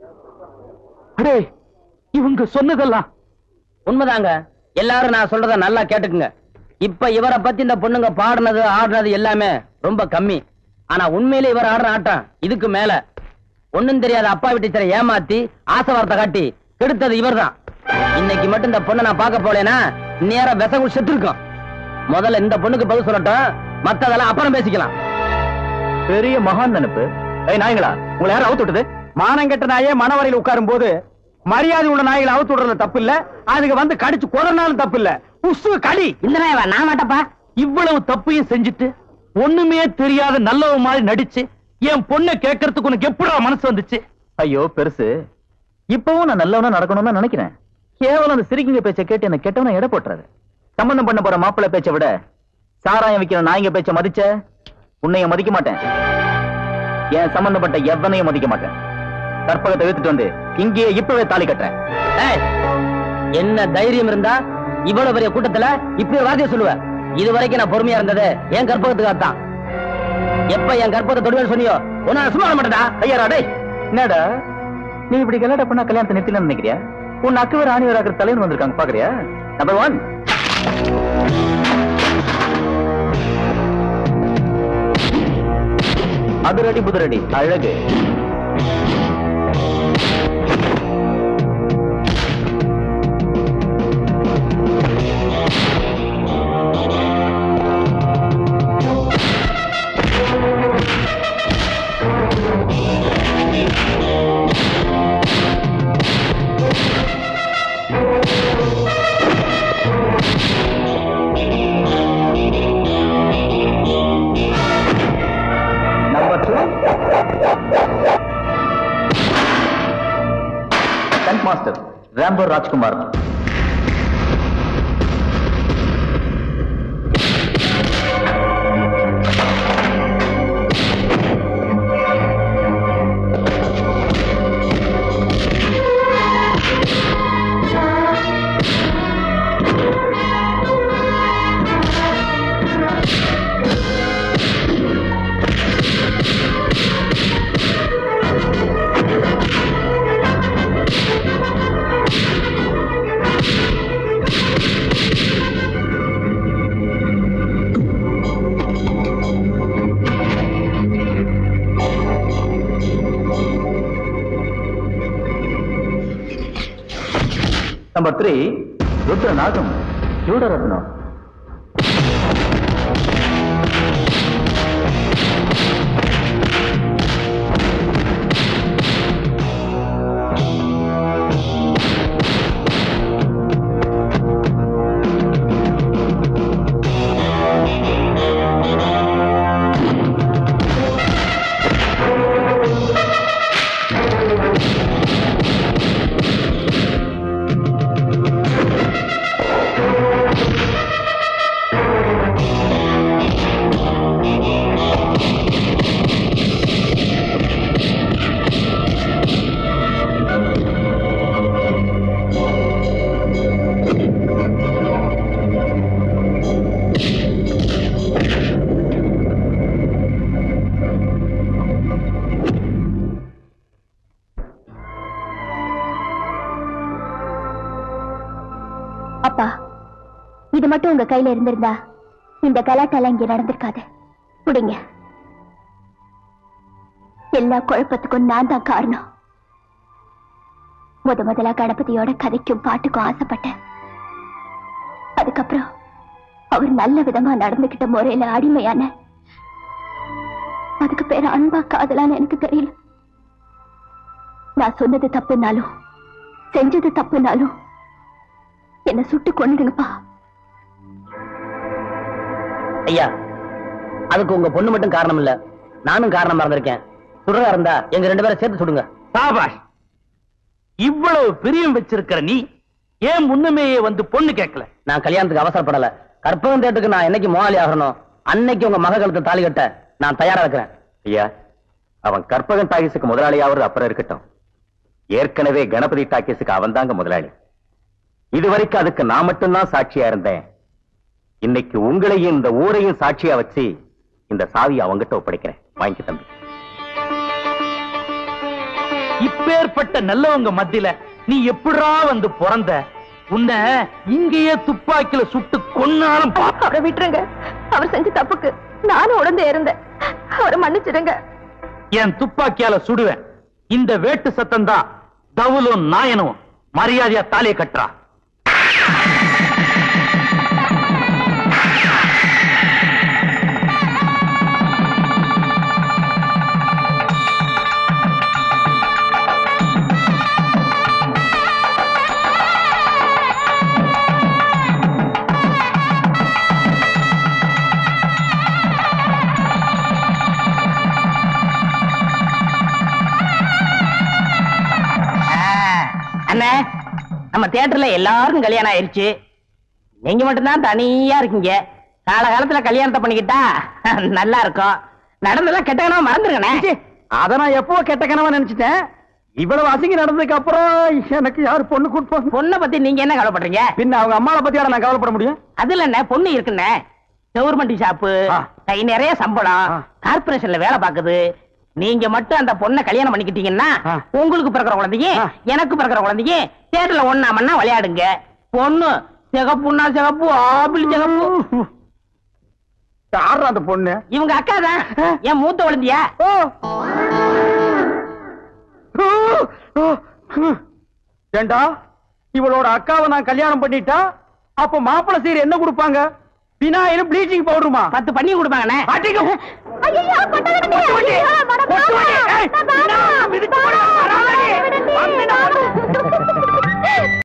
அடே இவங்க சொன்னதெல்லாம் உண்மைதாங்க எல்லாரும் நான் சொல்றத நல்லா கேட்டுக்குங்க இப்ப இவரை பத்தி இந்த பொண்ணுங்க பாடுனது ஆடுனது எல்லாமே ரொம்ப கம்மி ஆனா உண்மையிலே இவர் ஆடுற ஆட்டம் இதுக்கு மேல ஒண்ணும் தெரியாத அப்பா வீட்டு ஏமாத்தி ஆசை வார்த்தை காட்டி கெடுத்தது இவர்தான் இன்னைக்கு மட்டும் இந்த பொண்ணை நான் பார்க்க போலேனா நேரம் விசகுள் செத்து இருக்கும் முதல்ல இந்த பொண்ணுக்கு பதில் சொல்லட்டும் மத்ததெல்லாம் அப்புறம் பேசிக்கலாம் பெரிய மகான் நினைப்பு ஏய் நாய்களா உங்களை யாரும் அவுத்து விட்டது மானங்கெட்ட நாயே மணவரையில் உட்காரும் போது மரியாதை உள்ள நாய்களை அவுத்து விடுறதுல தப்பு இல்ல அதுக்கு வந்து கடிச்சு கொதறினாலும் தப்பு இல்ல புசு களி இந்த நாயவா நான் மாட்டப்பா இவ்வளவு தப்பையும் செஞ்சுட்டு ஒண்ணுமே தெரியாத நல்லவ மாதிரி நடிச்சு என் பொண்ணை கேட்கறதுக்கு உனக்கு எப்படா மனசு வந்துச்சு ஐயோ பெருசு இப்பவும் நான் நல்லவனா நடக்கணும்னு நினைக்கிறேன் கேவலம் அந்த சிரிக்கிங்க பேச்சை கேட்டு என்ன கெட்டவன எடை போட்டுறாரு சம்பந்தம் பண்ண போற மாப்பிள்ளை பேச்சை விட சாராயம் விக்கிற நாய்ங்க பேச்ச மதிச்ச உன்னைய மதிக்க மாட்டேன் என் சம்பந்தப்பட்ட எவனையும் மதிக்க மாட்டேன் கற்பகத்தை எடுத்துட்டு வந்து இங்கேயே இப்பவே தாலி கட்டுறேன் ஏய், என்ன தைரியம் இருந்தா இவ்வளவு பெரிய கூட்டத்துல இப்படி ஒரு வார்த்தையை சொல்லுவ இது வரைக்கும் நான் பொறுமையா இருந்தது என் கற்பகத்துக்காகத்தான் எப்ப என் கற்பகத்தை தொடுவேன்னு சொன்னியோ உன்னை சும்மா விட மாட்டேடா ஐயாடா டேய் என்னடா நீ இப்படி கல்யாணம் பண்ணா கல்யாணத்தை நிறுத்தலாம் நினைக்கிறியா உன் அக்குவர் ஆணிவர் ஆகிற தலைவன் வந்திருக்காங்க பாக்குறியா நம்பர் ஒன் அதிரடி புதிரடி அழகு number two stunt master Rambo Rajkumar number three ருத்ரநாகம் சூடரத்னம் அப்பா இது மட்டும் உங்க கையில இருந்திருந்தா இந்த கலாட்டெல்லாம் இங்க நடந்திருக்காது புடிங்க எல்லா குழப்பத்துக்கும் நான் தான் காரணம் முத முதலா கணபதியோட கதைக்கும் பாட்டுக்கும் ஆசைப்பட்டேன் அதுக்கப்புறம் அவர் நல்ல விதமா நடந்துகிட்ட முறையில அடிமையான அதுக்கு பேரு அன்பா காதலான்னு எனக்கு தெரியல நான் சொன்னது தப்புனாலும் செஞ்சது தப்புனாலும் என்ன சுட்டு கொன்னுடுங்கப்பா ஐயா அதுக்கு உங்க பொண்ணு மட்டும் காரணம் இல்ல நானும் காரணமா இருந்திருக்கேன் சுடுறதா இருந்தா எங்க ரெண்டு பேரும் சேர்த்து சுடுங்க சாபாஷ் இவ்வளவு பிரியம் வச்சிருக்கிற நீ ஏன் முன்னுமேயே வந்து பொண்ணு கேட்கல நான் கல்யாணத்துக்கு அவசரப்படல கற்பகம் தேட்டுக்கு நான் என்னைக்கு மோகாலி ஆகணும் அன்னைக்கு உங்க மக கழுத்து தாலி கட்ட நான் தயாரா இருக்கிறேன் ஐயா அவன் கற்பகன் டாக்கீஸுக்கு முதலாளியாவது அப்புறம் இருக்கட்டும் ஏற்கனவே கணபதி டாக்கீஸுக்கு அவன் தாங்க முதலாளி இதுவரைக்கும் அதுக்கு நான் மட்டும்தான் சாட்சியா இருந்தேன் இன்னைக்கு உங்களையும் இந்த ஊரையும் சாட்சியா வச்சு இந்த சாவியை அவங்கிட்ட ஒப்படைக்கிறேன் வாங்கி தம்பி இப்பேற்பட்ட நல்லவங்க மத்தியில நீ எப்படிரா வந்து பிறந்த உன்னை இங்கேயே துப்பாக்கில சுட்டு கொன்னாலும் பா- அவரை விட்டுருங்க அவர் செஞ்ச தப்புக்கு நானும் உடந்தே இருந்தேன் அவரை மன்னிச்சிடுங்க என் துப்பாக்கியால சுடுவேன் இந்த வேட்டு சத்தம் தான் தவுலும் நாயனும் மரியாதையா தாலியை கட்டுறா அண்ணே நம்ம தியேட்டர்ல எல்லாருக்கும் கல்யாணம் ஆயிருச்சு நீங்க மட்டும்தான் தனியா இருக்கீங்க காலகாலத்துல கல்யாணத்தை பண்ணிக்கிட்டா நல்லா இருக்கும் நடந்ததெல்லாம் கெட்ட கனவா மறந்துருங்கண்ணே அத நான் எப்போ கெட்ட கனவா நினைச்சிட்டேன் இவ்வளவு அசிங்க நடந்ததுக்கு அப்புறம் எனக்கு யாரு பொண்ணு கூட்டு பொண்ணை பத்தி நீங்க என்ன கவலைப்படுறீங்க பின்ன அவங்க அம்மாவை பத்தி நான் கவலைப்பட முடியும் அதுல என்ன பொண்ணு இருக்குண்ணே கவர்மெண்ட் ஷாப்பு ஆ. கை நிறைய சம்பளம் ஆ. கார்பரேஷன்ல வேலை பாக்குது நீங்க மட்டும் அந்த பொண்ணை கல்யாணம் பண்ணிக்கிட்டீங்கன்னா ஆ. உங்களுக்கு பிறக்கிற குழந்தையும் ஆ. எனக்கு பிறக்கிற குழந்தையும் தேட்டர்ல ஒண்ணா மண்ணா விளையாடுங்க பொண்ணு சிகப்புன்னா சிகப்பு ஆப்பிள் சிகப்பு யார் அந்த பொண்ணு இவங்க அக்கா தான் என் மூத்த குழந்தையா ஏண்டா இவளோட அக்காவை நான் கல்யாணம் பண்ணிட்டா அப்ப மாப்பிள சீர் என்ன கொடுப்பாங்க வினாயிலும் ப்ளீச்சிங் பவுடருமா பத்து பண்ணி கொடுப்பாங்கண்ணே ஐயையோ, கொட்டாதீங்க. ஐயோ, மனப்பாவம். கொட்டுவண்டி. ஏய், நான் நான் மிதிச்சு போடுவேன். வராதடி. வந்து நான் வந்து